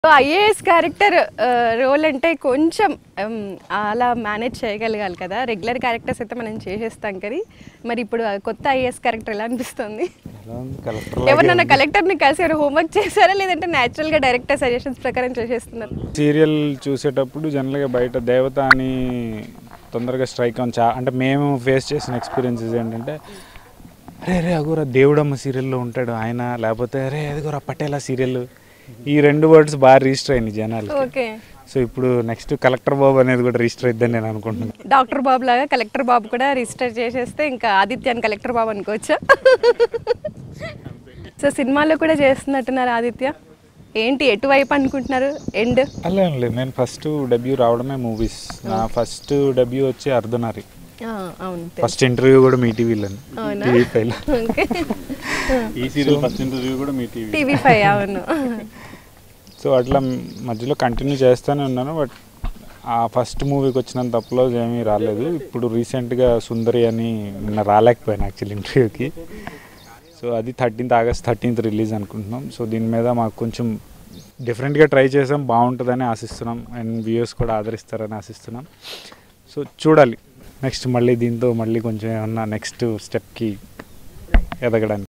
IAS character role అంటే కొంచెం um, అలా మేనేజ్ చేయగలగాలి కదా రెగ్యులర్ క్యారెక్టర్స్ అయితే మనం చేసేస్తాం కానీ మరి ఇప్పుడు ఆ కొత్త ఐఏఎస్ క్యారెక్టర్ ఎలా అనిపిస్తుంది ఎలా ఉంది కలెక్టర్ ఎవరినన్నా కలెక్టర్ని కలిసి ఎవరు హోంవర్క్ చేశారా లేదంటే న్యాచురల్గా డైరెక్టర్ సజెషన్స్ ప్రకారం చేసేస్తున్నారు సీరియల్ చూసేటప్పుడు జనరల్గా బయట దేవత అని తొందరగా స్ట్రైక్ ఆన్ చా అంటే మేము ఫేస్ చేసిన ఎక్స్పీరియన్సెస్ ఏంటంటే అరే అరే అగోరా దేవుడమ్మ సీరియల్లో ఉంటాడు ఆయన లేకపోతే అరే అదిగోరా పటేలా సీరియల్ ఈ రెండు వర్డ్స్ బాగా రిజిస్టర్ అయినాయి జనాలు ఓకే సో ఇప్పుడు నెక్స్ట్ కలెక్టర్ బాబు అనేది కూడా రిజిస్టర్ అయిద్దని నేను అనుకుంటున్నాను డాక్టర్ బాబు లాగా కలెక్టర్ బాబు కూడా రిజిస్టర్ చేసేస్తే ఇంకా ఆదిత్యాన్ని కలెక్టర్ బాబు అనుకోవచ్చా సో సినిమాలో కూడా చేస్తున్నట్టున్నారు ఆదిత్య ఏంటి ఎటువైపు అనుకుంటున్నారు ఎండ్ అలా ఏం లేదు నేను ఫస్ట్ డెబ్యూ రావడమే మూవీస్ నా ఫస్ట్ డెబ్యూ వచ్చి అర్ధనారి అవును ఫస్ట్ ఇంటర్వ్యూ కూడా మీ టీవీలో అవునా? టీవీ ఫైవ్ ఓకే ఈ సీరియల్ ఫస్ట్ ఇంటర్వ్యూ కూడా మీ టీవీ టీవీ ఫైవ్ అవును సో అట్లా మధ్యలో కంటిన్యూ చేస్తూనే ఉన్నాను బట్ ఆ ఫస్ట్ మూవీకి వచ్చినంత అప్లోజ్ ఏమీ రాలేదు ఇప్పుడు రీసెంట్గా సుందరి అని నిన్న రాలేకపోయాను యాక్చువల్లీ ఇంటర్వ్యూకి సో అది థర్టీన్త్ ఆగస్ట్ థర్టీన్త్ రిలీజ్ అనుకుంటున్నాం సో దీని మీద మాకు కొంచెం డిఫరెంట్గా ట్రై చేసాం బాగుంటుందని ఆశిస్తున్నాం అండ్ వ్యూయర్స్ కూడా ఆదరిస్తారని ఆశిస్తున్నాం సో చూడాలి నెక్స్ట్ మళ్ళీ దీంతో మళ్ళీ కొంచెం ఏమన్నా నెక్స్ట్ స్టెప్కి ఎదగడానికి